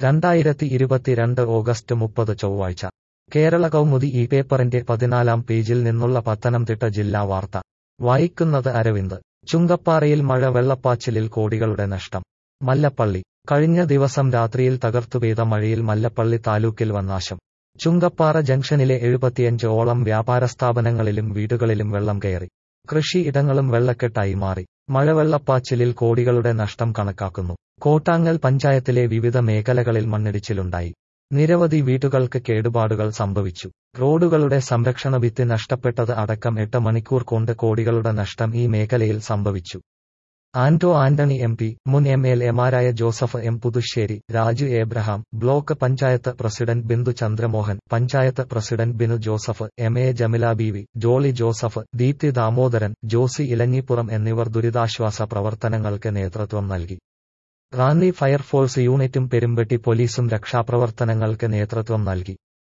രണ്ടായിരത്തി ഇരുപത്തിരണ്ട് ഓഗസ്റ്റ് മുപ്പത് ചൊവ്വാഴ്ച കേരള കൗമുദി ഈ പേപ്പറിന്റെ പതിനാലാം പേജിൽ നിന്നുള്ള പത്തനംതിട്ട ജില്ലാ വാർത്ത വായിക്കുന്നത് അരവിന്ദ് ചുങ്കപ്പാറയിൽ മഴ വെള്ളപ്പാച്ചിലിൽ കോടികളുടെ നഷ്ടം മല്ലപ്പള്ളി കഴിഞ്ഞ ദിവസം രാത്രിയിൽ തകർത്തുപെയ്ത മഴയിൽ മല്ലപ്പള്ളി താലൂക്കിൽ വന്നാശം ചുങ്കപ്പാറ ജംഗ്ഷനിലെ എഴുപത്തിയഞ്ച് ഓളം വ്യാപാര സ്ഥാപനങ്ങളിലും വീടുകളിലും വെള്ളം കയറി കൃഷി ഇടങ്ങളും വെള്ളക്കെട്ടായി മാറി മഴവെള്ളപ്പാച്ചിലിൽ കോടികളുടെ നഷ്ടം കണക്കാക്കുന്നു കോട്ടാങ്ങൽ പഞ്ചായത്തിലെ വിവിധ മേഖലകളിൽ മണ്ണിടിച്ചിലുണ്ടായി നിരവധി വീടുകൾക്ക് കേടുപാടുകൾ സംഭവിച്ചു റോഡുകളുടെ സംരക്ഷണ ഭിത്തി നഷ്ടപ്പെട്ടത് അടക്കം എട്ട് മണിക്കൂർ കൊണ്ട് കോടികളുടെ നഷ്ടം ഈ മേഖലയിൽ സംഭവിച്ചു ആന്റോ ആന്റണി എം പി മുൻ എം എൽ എമാരായ Joseph M Puthussery Raju Abraham block panchayat president Bindu Chandramohan panchayat president Binu Joseph M A Jamila Beevi Jolly Joseph Deepthi Damodaran Josy Elanjippuram എന്നിവർ ദുരിതാശ്വാസ പ്രവർത്തനങ്ങൾക്ക് നേതൃത്വം നൽകി റാന്നി ഫയർഫോഴ്സ് യൂണിറ്റും പെരുമ്പെട്ടി പോലീസും രക്ഷാപ്രവർത്തനങ്ങൾക്ക് നേതൃത്വം നൽകി